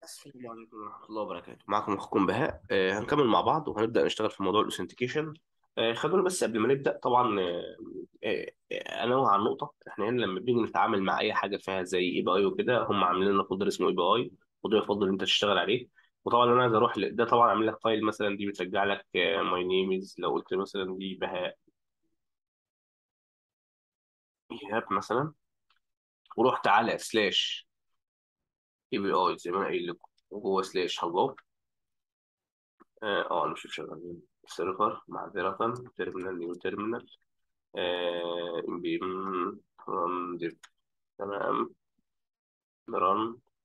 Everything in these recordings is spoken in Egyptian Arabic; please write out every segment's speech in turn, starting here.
السلام عليكم ورحمة الله وبركاته معكم أخوكم بهاء آه هنكمل مع بعض وهنبدأ نشتغل في موضوع الأوثنتيكيشن آه خلونا بس قبل ما نبدأ طبعا آه آه آه، أنوه عن نقطة إحنا هنا لما بنيجي نتعامل مع أي حاجة فيها زي اي بي اي وكده هم عاملين لنا فولدر اسمه اي بي اي وده يفضل إن أنت تشتغل عليه وطبعا أنا عايز أروح ل- ده طبعا عامل لك فايل مثلا دي بترجع لك ماي نيم از لو قلت مثلا دي بهاء إيهاب مثلا ورحت على سلاش اي بي اي زي ما أنا قايل لكم وجوه سلاش هجاوب اه آه، مش شغالين سيرفر معذرة تيرمينال نيو تيرمينال ام بي ران ديف تمام ران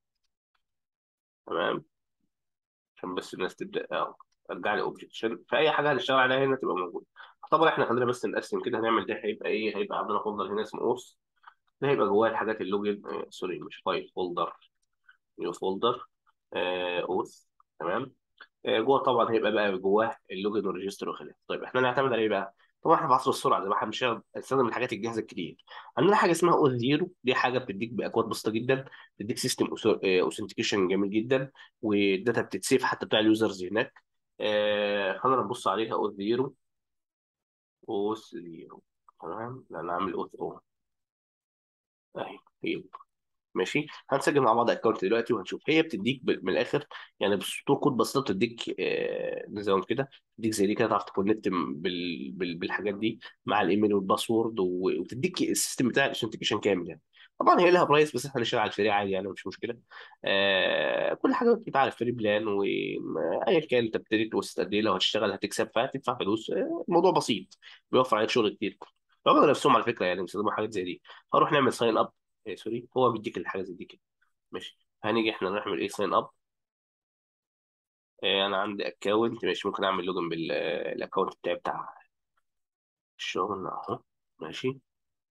تمام عشان بس الناس تبدا اه ارجع لي اوبجكت عشان في اي حاجه هنشتغل عليها هنا تبقى موجوده طبعا احنا خلينا بس نقسم كده هنعمل ده هيبقى ايه هيبقى عندنا فولدر هنا اسمه اوس ده هيبقى جواه الحاجات اللوجن آه سوري مش فايل فولدر نيو فولدر آه اوث تمام آه، جوه طبعا هيبقى بقى جواه اللوجن والريجستر وخلافه طيب احنا نعتمد على ايه بقى طبعا احنا في عصر السرعه زي ما احنا مش هنستخدم الحاجات الجاهزه الكتير عندنا حاجه اسمها اوث زيرو دي حاجه بتديك باكواد بسيطه جدا بتديك سيستم اوثنتيكيشن جميل جدا والداتا بتتسيف حتى بتاع اليوزرز هناك آه خلينا نبص عليها اوث زيرو اوث زيرو تمام لا انا عامل اوث او اهي هي ماشي هنسجل مع بعض اكونت دلوقتي وهنشوف هي بتديك ب- من الاخر يعني بسطور كود بسيطه بتديك آه، نظام كده تديك زي دي كده تعرف تكونكت بال... بال... بالحاجات دي مع الايميل والباسورد و... وتديك السيستم بتاع الاثنتيكيشن كامل يعني طبعا هي لها برايس بس احنا نشتغل على الفري عادي يعني مش مشكله آه كل حاجه انت عارف فري بلان وايا كان انت ابتديت وسط قد ايه لو هتشتغل هتكسب فهتدفع فلوس آه الموضوع بسيط بيوفر عليك شغل كتير رغم نفسهم على فكره يعني بيستخدموا حاجات زي دي هنروح نعمل ساين اب إيه سوري هو بيديك الحاجه زي دي كده ماشي هنيجي احنا نعمل ايه ساين اب إيه انا عندي اكونت ماشي ممكن اعمل لوجن بالاكونت بتاعي بتاع الشغل اهو ماشي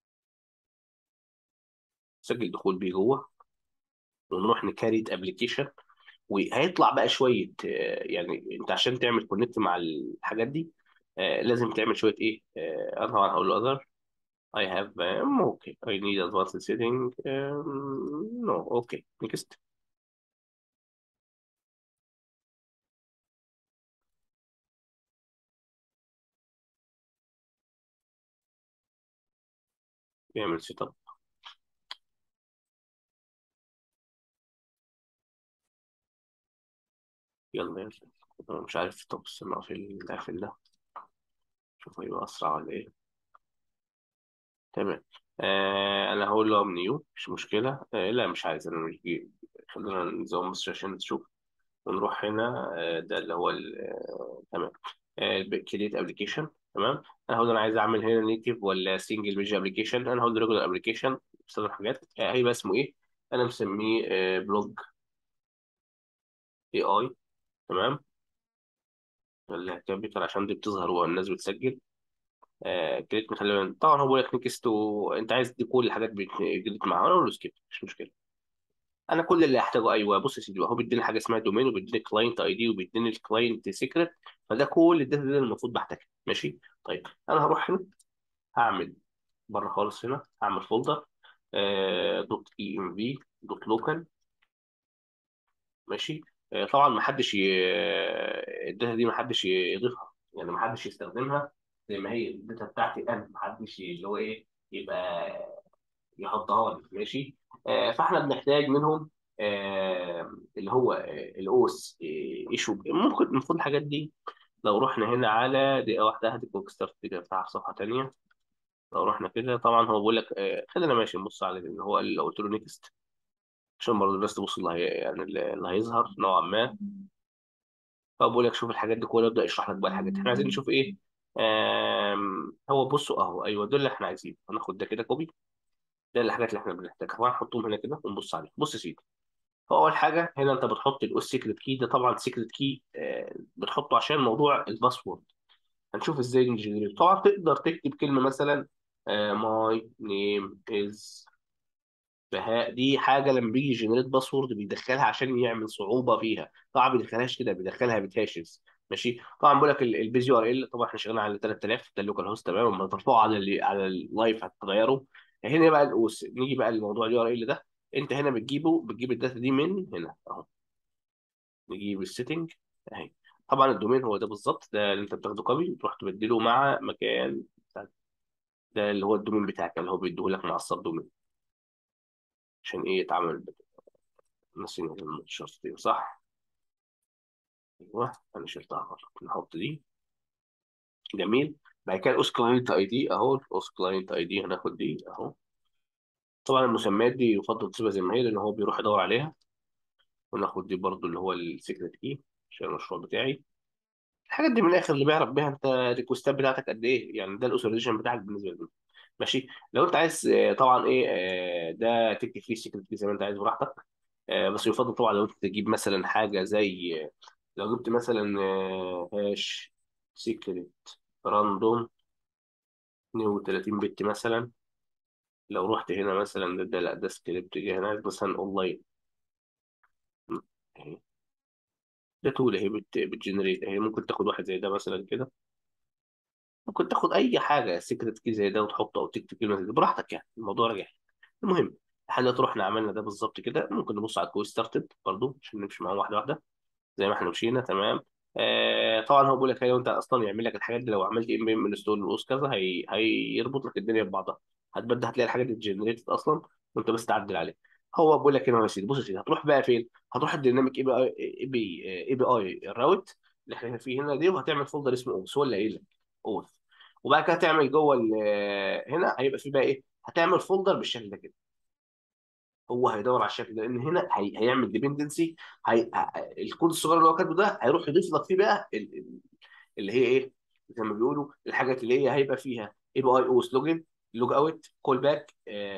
سجل دخول بيه جوه ونروح نكريت ابلكيشن وهيطلع بقى شويه آه، يعني انت عشان تعمل كونكت مع الحاجات دي آه، لازم تعمل شويه ايه آه، انا طبعا هقول له other I have um, okay I need advanced setting um, no okay next يعمل سيت اب يلا يلا أنا مش عارف طب استنى في القافل ده شوف هيبقى أسرع ولا إيه تمام آه أنا هقول له نيو مش مشكلة آه لا مش عايز أنا مش جي خلينا نزوم بس عشان نشوف ونروح هنا آه ده اللي هو ال- آه تمام آه كريت ابلكيشن تمام أنا هقول أنا عايز أعمل هنا نيتيف ولا سنجل بيج ابلكيشن أنا هقول ريجولار ابلكيشن بستخدم حاجات آه هيبقى اسمه إيه أنا مسميه آه بلوج اي اي تمام ولا كابيتال عشان دي بتظهر والناس بتسجل آه كريت خلي بالك طبعا هو بيقول لك نيكست وانت عايز دي كل الحاجات بتجريت معاه انا اقول له سكيب مش مشكله انا كل اللي هحتاجه ايوه بص يا سيدي هو بيديني حاجه اسمها دومين وبيديني كلاينت اي دي وبيديني الكلاينت سيكريت فده كل الداتا اللي المفروض بحتاجها ماشي طيب انا هروح هنا هعمل بره خالص هنا هعمل فولدر آه دوت اي ام في دوت لوكال ماشي آه طبعا ما حدش ي... الداتا دي ما حدش يضيفها يعني ما حدش يستخدمها زي ما هي الداتا بتاعتي انا ما حدش اللي هو ايه يبقى يحطها لي ماشي آه، فاحنا بنحتاج منهم آه، اللي هو الاوس ايشو ممكن المفروض الحاجات دي لو رحنا هنا على دقيقة واحدة هدي كويك ستارت كده بتاع صفحة تانية لو رحنا كده طبعا هو بيقول لك آه، خلينا ماشي نبص على اللي هو اللي قلت له نيكست عشان برضه الناس تبص اللي هي يعني اللي هيظهر نوعا ما فهو بيقول لك شوف الحاجات دي كلها يبدأ يشرح لك بقى الحاجات احنا عايزين نشوف ايه آم، هو بصوا اهو ايوه دول اللي احنا عايزينه هناخد ده كده كوبي ده الحاجات اللي احنا بنحتاجها وهنحطهم هنا كده ونبص عليهم بص يا سيدي فاول حاجه هنا انت بتحط الاس سيكريت كي ده طبعا سيكريت كي بتحطه عشان موضوع الباسورد هنشوف ازاي نجنريت طبعا تقدر تكتب كلمه مثلا ماي نيم از بهاء دي حاجه لما بيجي يجنريت باسورد بيدخلها عشان يعمل صعوبه فيها طبعا ما بيدخلهاش كده بيدخلها بتهاشز ماشي طبعا بقول لك البيز يو ار ال طبعا احنا شغالين على 3000 ده اللوكال هوست تمام لما ترفعه على ال على اللايف هتغيره هنا بقى الاوس نيجي بقى لموضوع اليو ار ال ده انت هنا بتجيبه بتجيب الداتا دي من هنا اهو نجيب السيتنج اهي طبعا الدومين هو ده بالظبط ده اللي انت بتاخده كوبي وتروح تبدله مع مكان ده اللي هو الدومين بتاعك اللي هو بيديهولك مع السب دومين عشان ايه يتعامل نسينا الشرط دي صح ايوه انا شلتها غلط نحط دي جميل بعد كده الاوس كلاينت اي دي اهو الاوس كلاينت اي دي هناخد دي اهو طبعا المسميات دي يفضل تسيبها زي ما هي لان هو بيروح يدور عليها وناخد دي برضو اللي هو السيكريت كي عشان المشروع بتاعي الحاجات دي من الاخر اللي بيعرف بيها انت الريكوستات بتاعتك قد ايه يعني ده الاوثرايزيشن بتاعك بالنسبه لي ماشي لو انت عايز آه، طبعا ايه آه، ده تكتب فيه السيكريت كي زي ما انت عايز براحتك آه، بس يفضل طبعا لو انت تجيب مثلا حاجه زي لو جبت مثلا آه، هاش سيكريت راندوم 32 بت مثلا لو رحت هنا مثلا ده, ده لا ده سكريبت جه هنا مثلا اونلاين م، اهي ده تول اهي بت بتجنريت اهي ممكن تاخد واحد زي ده مثلا كده ممكن تاخد اي حاجه سيكريت كي زي ده وتحطه او تكتب كلمه زي دي براحتك يعني الموضوع راجع المهم احنا دلوقتي رحنا عملنا ده بالظبط كده ممكن نبص على الكوي ستارتد برضه عشان نمشي معاهم واحده واحده زي ما احنا مشينا تمام آه طبعا هو بيقول لك لو انت اصلا يعمل لك الحاجات دي لو عملت ام ام انستول واوس كذا هي... هيربط لك الدنيا ببعضها هتبدا هتلاقي الحاجات دي جنريتد اصلا وانت بس تعدل عليها هو بيقول لك هنا يا سيدي بص يا سيدي هتروح بقى فين؟ هتروح الديناميك اي بي اي اي بي اي بي اي الراوت اللي احنا فيه هنا دي وهتعمل فولدر اسمه اوث هو اللي قايل لك اوث وبعد كده هتعمل جوه ال- هنا هيبقى فيه بقى ايه؟ هتعمل فولدر بالشكل ده كده هو هيدور على الشكل ده لان هنا هي... هيعمل ديبندنسي هي... الكود الصغير اللي هو كاتبه ده هيروح يضيف لك فيه بقى ال... ال- اللي هي ايه زي ما بيقولوا الحاجات اللي هي هيبقى فيها اي بي اي اوث لوجن لوج اوت كول باك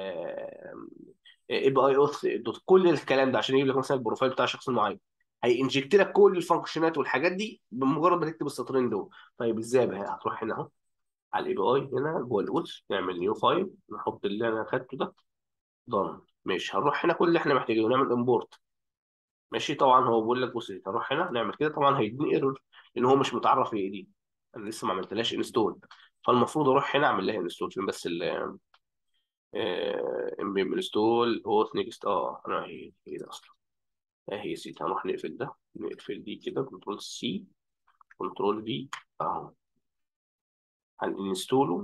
اي بي اي اوث دوت كل الكلام ده عشان يجيب لك مثلا البروفايل بتاع شخص معين هينجكت لك كل الفانكشنات والحاجات دي بمجرد ما تكتب السطرين دول طيب ازاي بقى هتروح هنا اهو على الاي بي اي هنا جوه الاوث نعمل نيو فايل نحط اللي انا خدته ده ضن ماشي هنروح هنا كل اللي احنا محتاجينه نعمل امبورت ماشي طبعا هو بيقول لك بص هنروح هنا نعمل كده طبعا هيديني ايرور لان هو مش متعرف هي دي انا لسه ما عملتلهاش انستول فالمفروض اروح هنا اعمل لها انستول فين بس ال ام بي ام انستول اوث نيكست اه انا هي هي ده اصلا اهي يا سيدي هنروح نقفل ده نقفل دي كده كنترول سي كنترول في اهو هننستوله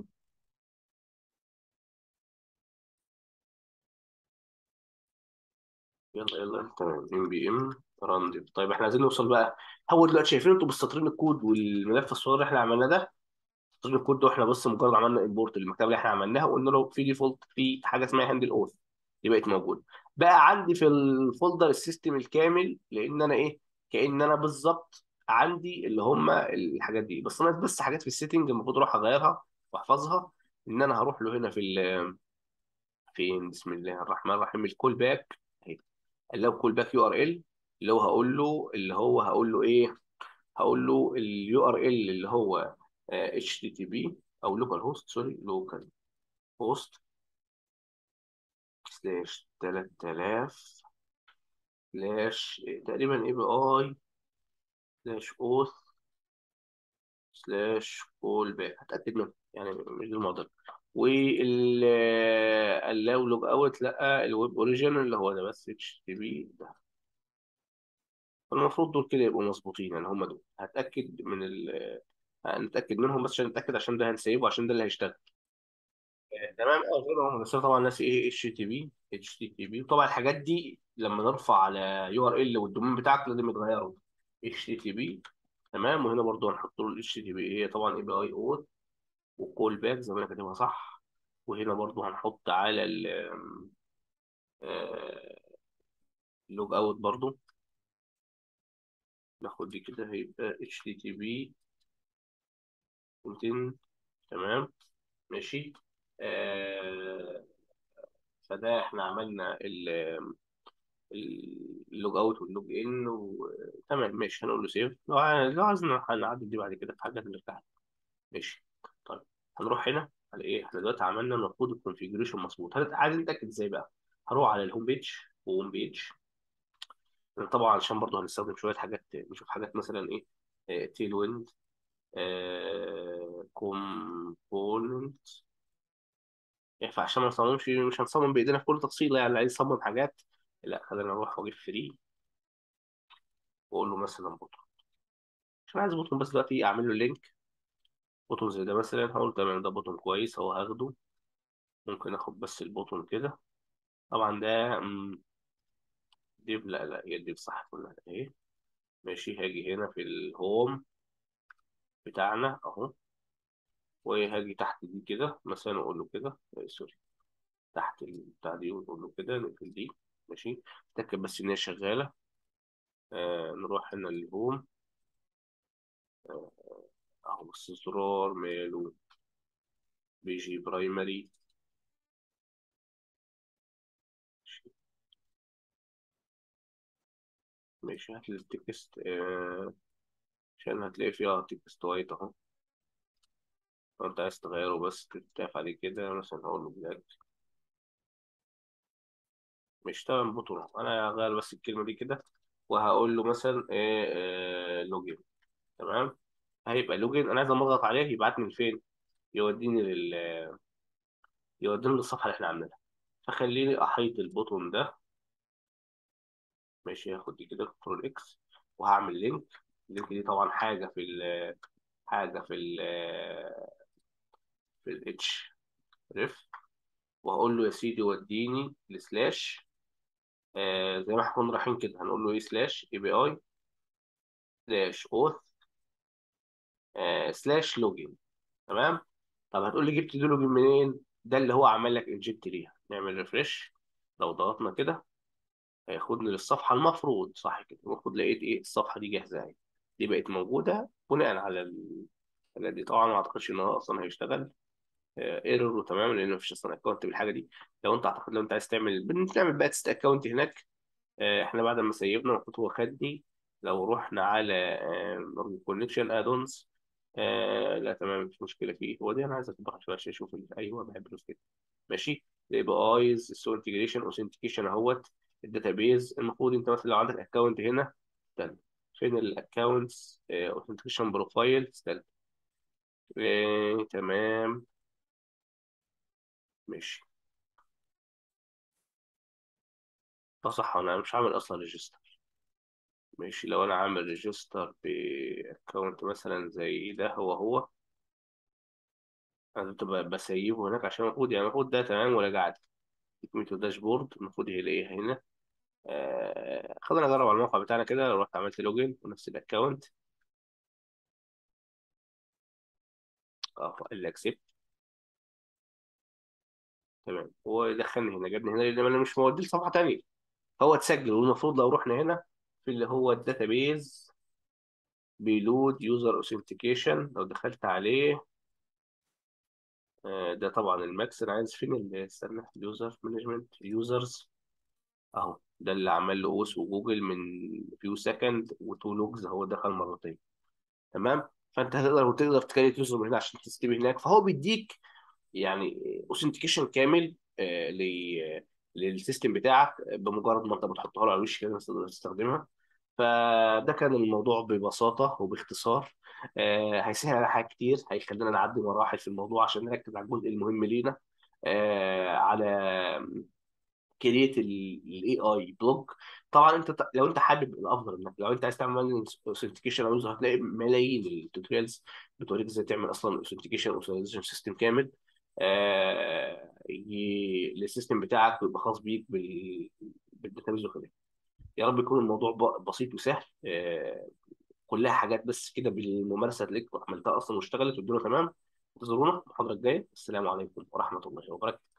يلا يلا تمام ام بي ام راندم طيب احنا عايزين نوصل بقى هو دلوقتي شايفين انتوا بالسطرين الكود والملف الصغير اللي احنا عملناه ده سطرين الكود ده احنا بس مجرد عملنا امبورت للمكتبه اللي احنا عملناها وقلنا له في ديفولت في حاجه اسمها هاندل اوث دي بقت موجوده بقى عندي في الفولدر السيستم الكامل لان انا ايه كأن انا بالظبط عندي اللي هم الحاجات دي بس انا بس حاجات في السيتنج المفروض اروح اغيرها واحفظها ان انا هروح له هنا في ال فين بسم الله الرحمن الرحيم الكول باك اهي اللي هو كول باك يو ار ال اللي هو هقول له اللي هو هقول له ايه هقول له اليو ار ال اللي هو اتش تي تي بي او لوكال هوست سوري لوكال هوست سلاش 3000 سلاش تقريبا اي بي اي سلاش اوث سلاش كول باك هتاكد منه يعني مش دي الموضوع وال اللاو لوج اوت لا الويب اوريجين اللي هو ده بس اتش تي بي ده المفروض دول كده يبقوا مظبوطين يعني هم دول هتاكد من ال هنتاكد منهم بس عشان نتاكد عشان ده هنسيبه عشان ده اللي هيشتغل تمام اه غير هم بس طبعا ناس ايه اتش تي بي اتش تي تي بي وطبعا الحاجات دي لما نرفع على يو ار ال والدومين بتاعك لازم يتغيروا اتش تي تي بي تمام وهنا برضو هنحط له الاتش تي بي هي طبعا اي بي اي او وكول باك زي ما انا كاتبها صح وهنا برضو هنحط على اللوج اوت برضو ناخد دي كده هيبقى اتش تي تي بي 200 تمام ماشي آه فده احنا عملنا اللوج اوت واللوج ان وتمام ماشي هنقول له سيف لو ع- لو عايزين هنعدل دي بعد كده في حاجات نرجع لها. ماشي طيب هنروح هنا على ايه احنا دلوقتي عملنا المفروض الكونفيجريشن مظبوط هل- عايزين نتاكد ازاي بقى هروح على الهوم بيج وهوم بيج طبعا علشان برضه هنستخدم شويه حاجات نشوف حاجات مثلا ايه تيل ويند كومبوننت فعشان ما نصممش مش هنصمم بايدينا في كل تفصيله يعني اللي عايز يصمم حاجات لا خلينا نروح واجيب فري واقول له مثلا بوتون عشان عايز بوتون بس دلوقتي اعمل له لينك بوتون زي ده مثلا هقول تمام ده بوتون كويس اهو هاخده ممكن اخد بس البوتون كده طبعا ده مم، ديف لا لا هي ديف صح كلها اهي ماشي هاجي هنا في الهوم بتاعنا اهو وهاجي تحت دي كده مثلا اقول له كده آه، سوري تحت البتاع دي ونقول له كده نقفل دي ماشي اتاكد بس ان هي شغاله آه نروح هنا للهوم آه، اهو بس الزرار ماله بيجي برايمري ماشي هات لي التكست آه عشان هتلاقي فيها تكست وايت اهو لو انت عايز تغيره بس تتف عليه كده مثلا هقول له بجد مش تمام بطل انا هغير بس الكلمه دي كده وهقول له مثلا ايه آه لوجين تمام هيبقى لوجين انا عايز أما اضغط عليه يبعتني لفين يوديني لل يوديني للصفحه اللي احنا عاملينها فخليني احيط البوتون ده ماشي هاخد دي كده كنترول اكس وهعمل لينك اللينك دي طبعا حاجه في ال حاجه في ال في الاتش ريف وهقول له يا سيدي وديني السلاش آه زي ما احنا كنا رايحين كده هنقول له ايه سلاش اي بي اي سلاش اوث سلاش لوجين تمام طب هتقول لي جبت دي لوجين منين ده اللي هو عمل لك انجكت ليها نعمل ريفرش لو ضغطنا كده هياخدني للصفحه المفروض صح كده المفروض لقيت ايه الصفحه دي جاهزه اهي دي بقت موجوده بناء على ال... على دي طبعا ما اعتقدش ان هو اصلا هيشتغل ايرور وتمام لان مفيش اصلا اكونت بالحاجه دي لو انت اعتقد لو انت عايز تعمل بنعمل بقى تست اكونت هناك آه، احنا بعد ما سيبنا المفروض هو خدني لو رحنا على كونكشن ادونز لا تمام مش مشكله فيه هو دي انا عايز اطبقها شويه عشان اشوف ال- ايوه بحب الوصف كده ماشي الاي بي ايز السو انتجريشن اوثنتيكيشن اهوت الداتابيز المفروض انت مثلا لو عندك اكونت هنا استنى فين الاكونتس اوثنتيكيشن بروفايل استنى آه، تمام ماشي ده صح انا مش عامل اصلا ريجستر ماشي لو انا عامل ريجستر باكونت مثلا زي ده هو هو انا كنت ب- بسيبه هناك عشان المفروض يعني المفروض ده تمام ولا قاعد ميتو داشبورد المفروض يلاقيها هنا آه خلينا نجرب على الموقع بتاعنا كده لو رحت عملت لوجين ونفس الاكونت اه اللي اكسبت تمام هو دخلني هنا جابني هنا لان انا مش موديه لصفحه تانيه هو اتسجل والمفروض لو رحنا هنا في اللي هو الداتابيز بيلود يوزر اوثنتيكيشن لو دخلت عليه آه، ده طبعا الماكس انا عايز فين اللي استنى اليوزر مانجمنت يوزرز اهو ده اللي عمل له اوس وجوجل من فيو سكند وتو لوجز هو دخل مرتين تمام فانت هتقدر وتقدر تكريت يوزر من هنا عشان تستلم هناك فهو بيديك يعني اوثنتيكيشن كامل آه، ل- للسيستم بتاعك بمجرد ما انت بتحطها له على الوش كده الناس تقدر تستخدمها فده كان الموضوع ببساطة وباختصار آه، هيسهل على حاجات كتير هيخلينا نعدي مراحل في الموضوع عشان نركز على الجزء المهم لينا آه، على كريت الاي اي بلوك طبعا انت ت- لو انت حابب الافضل انك لو انت عايز تعمل اوثنتيكيشن او يوزر هتلاقي ملايين التوتوريالز بتوريك ازاي تعمل اصلا اوثنتيكيشن اوثنتيكيشن سيستم كامل آه ي- للسيستم بتاعك ويبقى خاص بيك بال بالداتابيز وكده يا رب يكون الموضوع ب- بسيط وسهل آه كلها حاجات بس كده بالممارسه تلاقيك عملتها اصلا واشتغلت والدنيا تمام انتظرونا المحاضره الجايه السلام عليكم ورحمه الله وبركاته